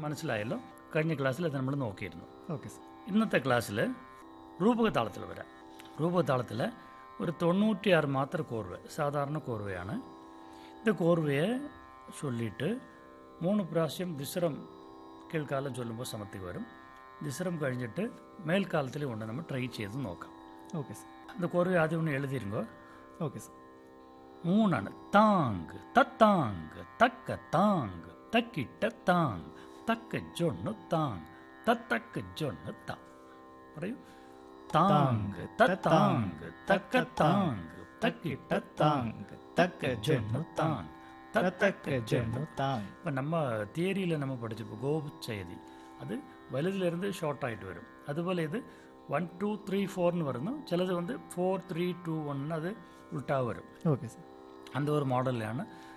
മനസ്സിലായല്ലോ കഴിഞ്ഞ ക്ലാസ്സിൽ അത് നമ്മൾ നോക്കിയിരുന്നു ഓക്കെ സാർ ഇന്നത്തെ ക്ലാസ്സിൽ രൂപകതാളത്തിൽ വരാം രൂപകതാളത്തിൽ ഒരു തൊണ്ണൂറ്റിയാറ് മാത്രം കോർവ സാധാരണ കോർവയാണ് ഇത് കോർവയെ ചൊല്ലിയിട്ട് മൂന്ന് പ്രാവശ്യം ദിസ്രം കീഴ്ക്കാലം ചൊല്ലുമ്പോൾ സമത്തിൽ വരും ദിസ്രം കഴിഞ്ഞിട്ട് മേൽക്കാലത്തിൽ കൊണ്ട് നമ്മൾ ട്രൈ ചെയ്ത് നോക്കാം ഓക്കെ സാർ அந்த கோர்வை ஆதி ஒன்று எழுதிருங்கோ ഓക്കെ സാർ மூணாണ് താങ്ക് തത്താങ്ക് തക്ക താങ്ക് തക്കിട്ട താങ്ക് തക്ക ജൊണ്ണു താങ്ക് തത്തക്ക ജൊണ്ണു താങ് പറയൂ താങ്ക് തത്താങ്ക് തക്ക താങ്ക് തക്കിട്ട താങ്ക് തക്ക ജൊണ്ണു താങ് തത്തക്ക ജൊണ്ണു താങ് இப்போ நம்ம தியரியில் நம்ம படிச்சிருப்போம் கோபுச்செய்தி அது வலதுலேருந்து ஷார்ட் ஆகிட்டு வரும் அதுபோல் இது ஒன் டூ த்ரீ ஃபோர்னு வரணும் சிலது வந்து ஃபோர் த்ரீ டூ ஒன்னு அது உல்ட்டா வரும் ഓക്കെ സാർ அந்த ஒரு மாடல்ലാണ്